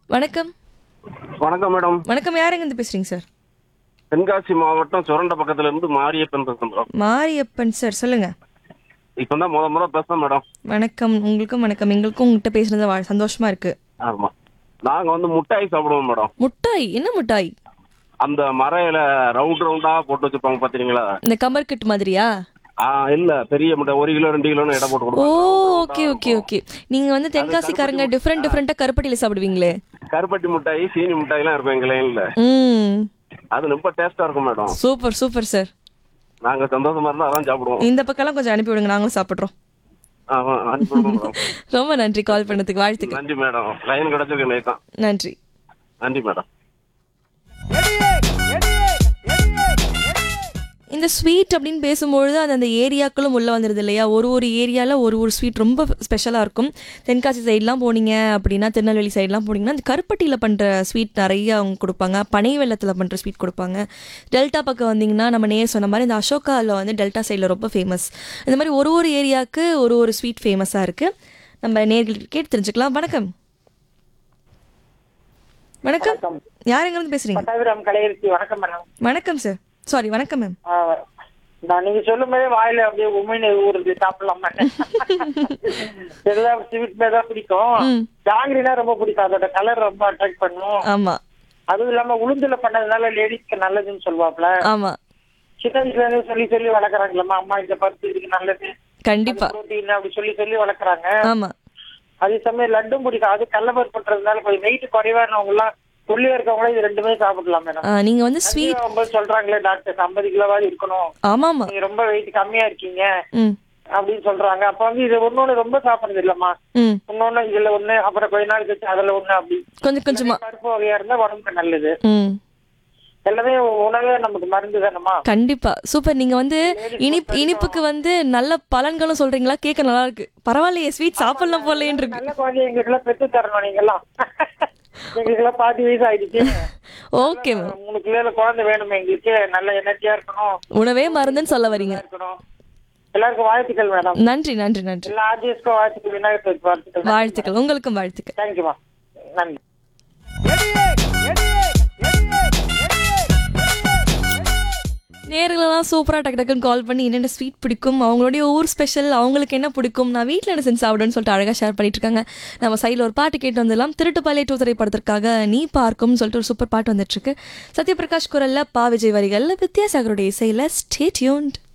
வணக்கம் வணக்கம் மேடம் வணக்கம் யாருங்க இருந்து பேசுறீங்க சார் தென்காசி மாவட்டம் சுரண்ட பக்கத்துல இருந்து மாரியப்பன் பேசுறேன் மேடம் மாரியப்பன் சார் சொல்லுங்க இப்பதான் முத முத பேசுறேன் மேடம் வணக்கம் உங்களுக்கும் வணக்கம் எங்களுக்கும் உங்ககிட்ட பேசுறது வா- சந்தோஷமா இருக்கு ஆமா நாங்க வந்து முட்டாய் சாப்பிடுவோம் மேடம் முட்டாய் என்ன முட்டாய் அந்த மரையில ரவுண்ட் ரவுண்டா போட்டு வச்சிருப்பாங்க பாத்தீங்களா இந்த கமர்கட் மாதிரியா ஆ இல்ல பெரிய முட்டை ஒரு கிலோ ரெண்டு கிலோன்னு எடை போட்டு ஓ கொடுப்பாங்க ஓகே ஓகே ஓகே நீங்க வந்து தென்காசிக்காரங்க டிஃப்ரெண்ட் டிஃப்ரெண்டா கருப்பட்டியில சாப்பிடுவீங்களே கருப்பட்டி மிட்டாய் சீனி மிட்டாய் எல்லாம் இருக்கும் எங்க லைன்ல ம் அது ரொம்ப டேஸ்டா இருக்கும் மேடம் சூப்பர் சூப்பர் சார் நாங்க சந்தோஷமா இருந்தா அதான் சாப்பிடுவோம் இந்த பக்கம்லாம் கொஞ்சம் அனுப்பி விடுங்க நாங்களும் சாப்பிட்றோம் ஆமா அனுப்பி விடுங்க மேடம் ரொம்ப நன்றி கால் பண்ணதுக்கு வாழ்த்துக்கள் நன்றி மேடம் லைன் கிடைச்சிருக்கு நேத்தான் நன்றி நன்றி மேடம் இந்த ஸ்வீட் அப்படின்னு பேசும்பொழுது அது அந்த ஏரியாக்களும் உள்ளே வந்துடுது இல்லையா ஒரு ஒரு ஏரியாவில் ஒரு ஒரு ஸ்வீட் ரொம்ப ஸ்பெஷலாக இருக்கும் தென்காசி சைட்லாம் போனீங்க அப்படின்னா திருநெல்வேலி சைட்லாம் போனீங்கன்னா அந்த கருப்பட்டியில் பண்ணுற ஸ்வீட் நிறைய அவங்க கொடுப்பாங்க பனை வெள்ளத்தில் பண்ணுற ஸ்வீட் கொடுப்பாங்க டெல்டா பக்கம் வந்தீங்கன்னா நம்ம நேர் சொன்ன மாதிரி இந்த அசோகாவில் வந்து டெல்டா சைடில் ரொம்ப ஃபேமஸ் இந்த மாதிரி ஒரு ஒரு ஏரியாவுக்கு ஒரு ஒரு ஸ்வீட் ஃபேமஸாக இருக்குது நம்ம நேர்கள் கேட்டு தெரிஞ்சுக்கலாம் வணக்கம் வணக்கம் யார் எங்கேருந்து பேசுகிறீங்க பட்டாபிராம் கலையரசி வணக்கம் மேடம் வணக்கம் சார் சாரி வணக்கம் மேம் ஆ, நான் நீங்க சொல்லும் போதே வாயில அப்படியே உண்மையில ஊறுது சாப்பிடலாம் எல்லாம் ஸ்வீட் தான் பிடிக்கும் ம். ஜாங்கிரினா ரொம்ப பிடிக்கும் அதோட கலர் ரொம்ப அட்ராக்ட் பண்ணும் ஆமாம் அதுவும் இல்லாம உளுந்துல பண்ணதுனால லேடிஸ்க்கு நல்லதுன்னு சொல்லுவாப்ல ஆமாம் சின்ன வயசுல இருந்து சொல்லி சொல்லி வளர்க்குறாங்களம்மா அம்மா இந்த பருப்பு இதுக்கு நல்லது கண்டிப்பா புரோட்டீன் அப்படி சொல்லி சொல்லி வளர்க்குறாங்க ஆமா அதே சமயம் லட்டும் பிடிக்கும் அது கடலப்பருப்பு பண்றதுனால கொஞ்சம் வெயிட் குறைவானவங்க எல்லாம் ஒல்லியா இருக்கவங்களும் இது ரெண்டுமே சாப்பிடலாம் மேடம் ஆ, நீங்க வந்து ஸ்வீட் ரொம்ப சொல்றாங்களே டாக்டர் ஐம்பது கிலோவாது இருக்கணும் ஆமாமா நீங்க ரொம்ப வெயிட் கம்மியா இருக்கீங்க ம் அப்படின்னு சொல்றாங்க அப்ப வந்து இது ஒன்னொன்னு ரொம்ப சாப்பிடுறது இல்லம்மா ம் இன்னொன்னு இதுல ஒண்ணு அப்புறம் கொஞ்ச நாள் கழிச்சு அதுல ஒண்ணு அப்படி கொஞ்சம் கொஞ்சமா பருப்பு வகையா இருந்தா உடம்புக்கு நல்லது ம் எல்லாமே உணவே நமக்கு மருந்து தானம்மா கண்டிப்பா சூப்பர் நீங்க வந்து இனிப் இனிப்புக்கு வந்து நல்ல பலன்களும் சொல்றீங்களா கேட்க நல்லா இருக்கு பரவாயில்லையே ஸ்வீட் சாப்பிடலாம் போலேன்னு இருக்கு நல்ல குழந்தை எங்களுக்கு எல்லாம் பெற்று தரணும் நீங்க எல்லாம் எங்களுக்கு எல்லாம் பாதி வயசு ஆயிடுச்சு ஓகே மேம் மூணு கிலோல குழந்தை வேணும் எங்களுக்கு நல்ல எனர்ஜியா இருக்கணும் உணவே மருந்துன்னு சொல்ல வரீங்க இருக்கணும் எல்லாருக்கும் வாழ்த்துக்கள் மேடம் நன்றி நன்றி நன்றி எல்லா ஆர்ஜிஎஸ்க்கும் வாழ்த்துக்கள் விநாயகர் சதுர்த்தி வாழ்த்துக்கள் வாழ்த்துக்கள் உங்களுக்கும் வாழ்த்துக்கள் தேங்க்யூமா நன்றி நேர்களெல்லாம் சூப்பராக டக்கு டக்குன்னு கால் பண்ணி என்னென்ன ஸ்வீட் பிடிக்கும் அவங்களுடைய ஊர் ஸ்பெஷல் அவங்களுக்கு என்ன பிடிக்கும் நான் வீட்டில் என்ன செஞ்சு சாப்பிடுன்னு சொல்லிட்டு அழகாக ஷேர் பண்ணிட்டு இருக்காங்க நம்ம சைடில் ஒரு பாட்டு கேட்டு வந்துடலாம் திருட்டுப்பாலை டூ திரைப்படத்திற்காக நீ பார்க்கும்னு சொல்லிட்டு ஒரு சூப்பர் பாட்டு வந்துட்டு இருக்கு சத்யபிரகாஷ் குரல்ல பா விஜய் வரிகள்ல வித்யாசாகருடைய இசையில் ஸ்டே டியூன்ட்